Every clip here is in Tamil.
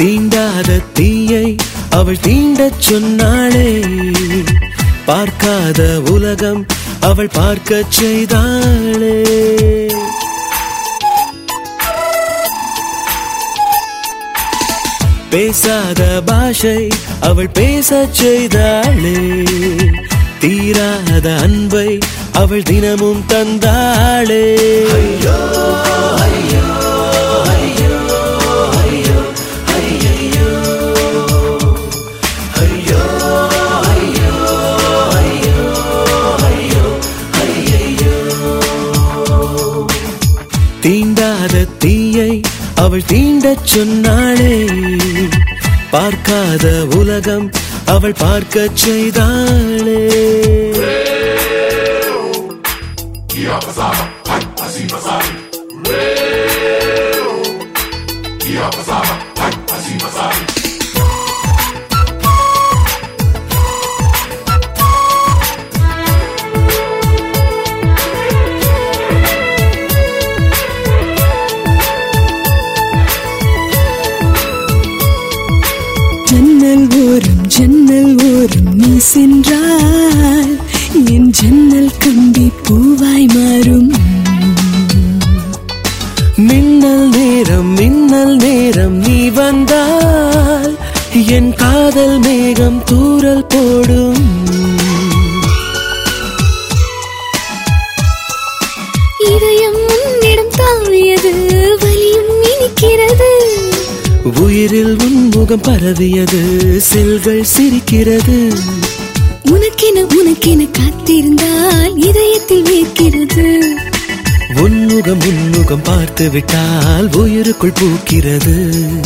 தீண்டாத தீயை அவள் தீண்டச் சொன்னாளே பார்க்காத உலகம் அவள் பார்க்கச் செய்தாளே பேசாத பாஷை அவள் பேசச் செய்தாளே தீராத அன்பை அவள் தினமும் தந்தாளே தீண்டாத தீயை அவள் தீண்டச் சொன்னாளே பார்க்காத உலகம் அவள் பார்க்கச் செய்தாளே ஜன்னல் ஓரம் ஜன்னல் ஓரம் நீ சென்றால் என் ஜன்னல் கம்பி பூவாய் மாறும் மின்னல் நேரம் மின்னல் நேரம் நீ வந்தால் என் காதல் மேகம் தூறல் போடும் இதயம் உன்னிடம் தாவியது வலியும் இனிக்கிறது உயிரில் உன்முகம் பரவியது செல்கள் சிரிக்கிறது உனக்கென உனக்கென காத்திருந்தால் இதயத்தில் வேர்க்கிறது உன்முகம் உன்முகம் பார்த்து விட்டால் உயிருக்குள் பூக்கிறது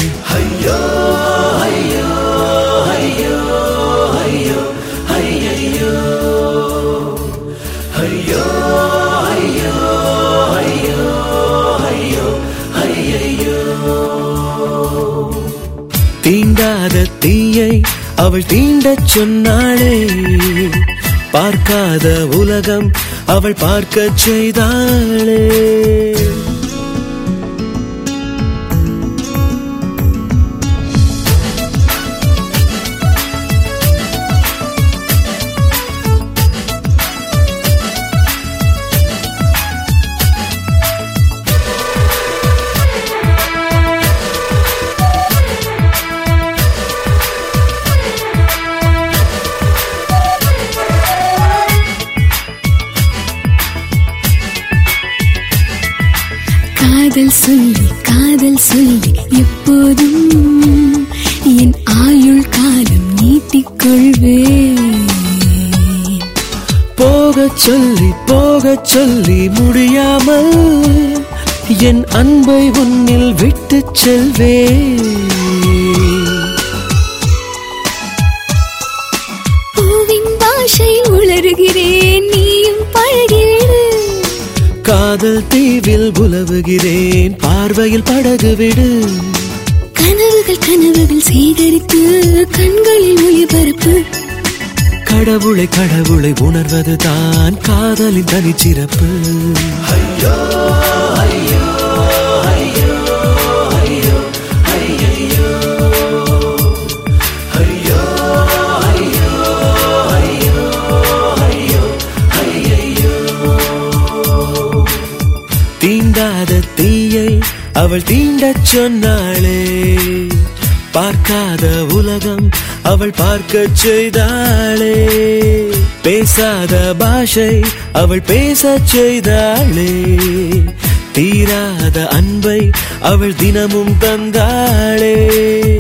தீண்டாத தீயை அவள் தீண்டச் சொன்னாளே பார்க்காத உலகம் அவள் பார்க்கச் செய்தாளே காதல் சொல்லி காதல் சொல்லி எப்போதும் என் ஆயுள் காலம் நீட்டிக்கொள்வேன் போகச் சொல்லி போகச் சொல்லி முடியாமல் என் அன்பை உன்னில் விட்டுச் செல்வேன் பூவின் பாஷை உளறுகிறேன் நீயும் பழகிவிடு காதல் தீவில் உலவுகிறேன் பார்வையில் படகு விடு கனவுகள் கனவுகள் சேகரித்து கண்களில் ஒளிபரப்பு கடவுளை கடவுளை உணர்வதுதான் காதலின் தனிச்சிறப்பு தீண்டாத தீயை அவள் தீண்டச் சொன்னாளே பார்க்காத உலகம் அவள் பார்க்கச் செய்தாளே பேசாத பாஷை அவள் பேசச் செய்தாளே தீராத அன்பை அவள் தினமும் தந்தாளே